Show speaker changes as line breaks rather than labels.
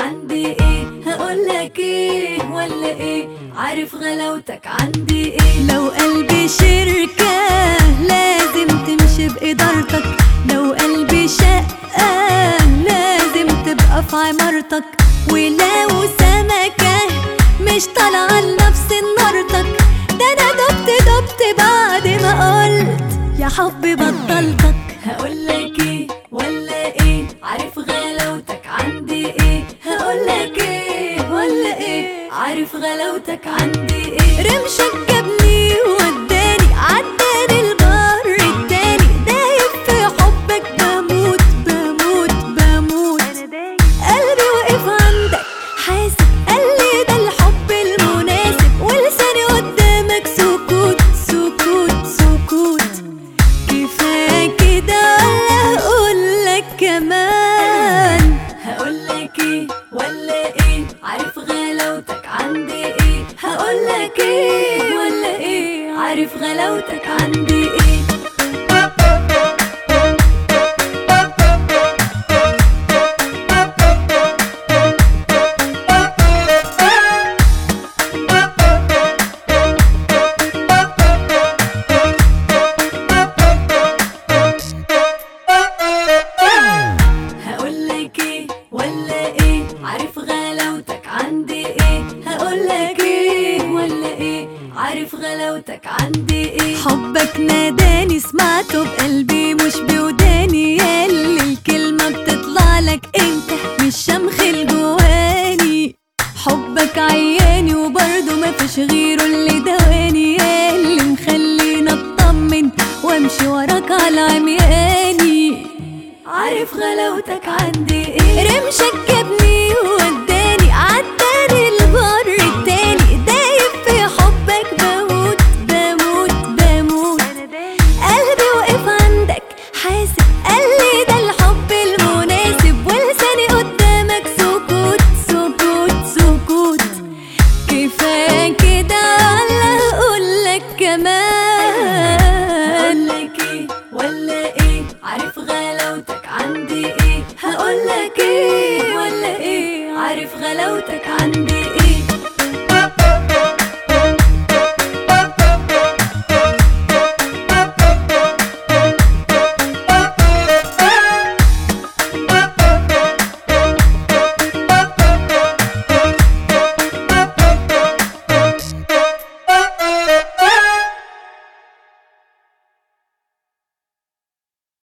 عندي ايه هقولك ايه ولا ايه عارف غلاوتك عندي ايه
لو قلبي شركة لازم تمشي بإدارتك لو قلبي شقة لازم تبقى في عمارتك ولو سمكة مش طالعة لنفس نارتك ده أنا دبت دبت بعد ما قلت يا حبي بطلتك
هقولك ايه ولا ايه عارف غلاوتك عندي ايه هقولك ايه ولا ايه عارف غلاوتك عندي ايه
رمشك جابني ووداني عداني البر التاني دايب في حبك بموت بموت بموت قلبي وقف عندك حاسب قالي ده الحب المناسب ولساني قدامك سكوت سكوت سكوت كفاية كده ولا اقولك كمان
هقولك ايه ولا ايه عارف غلاوتك عندي ايه هقولك ايه ولا ايه عارف غلاوتك عندي ايه هقولك ايه ولا ايه عارف غلاوتك عندي ايه هقولك ايه ولا ايه عارف غلاوتك عندي ايه
حبك ناداني سمعته بقلبي مش بوداني ياللي الكلمة بتطلع لك انت مش شمخ الجواني حبك عياني وبرضه مفيش غيره اللي دواني ياللي مخلينا اطمن وامشي وراك على عمياني
عارف غلاوتك عندي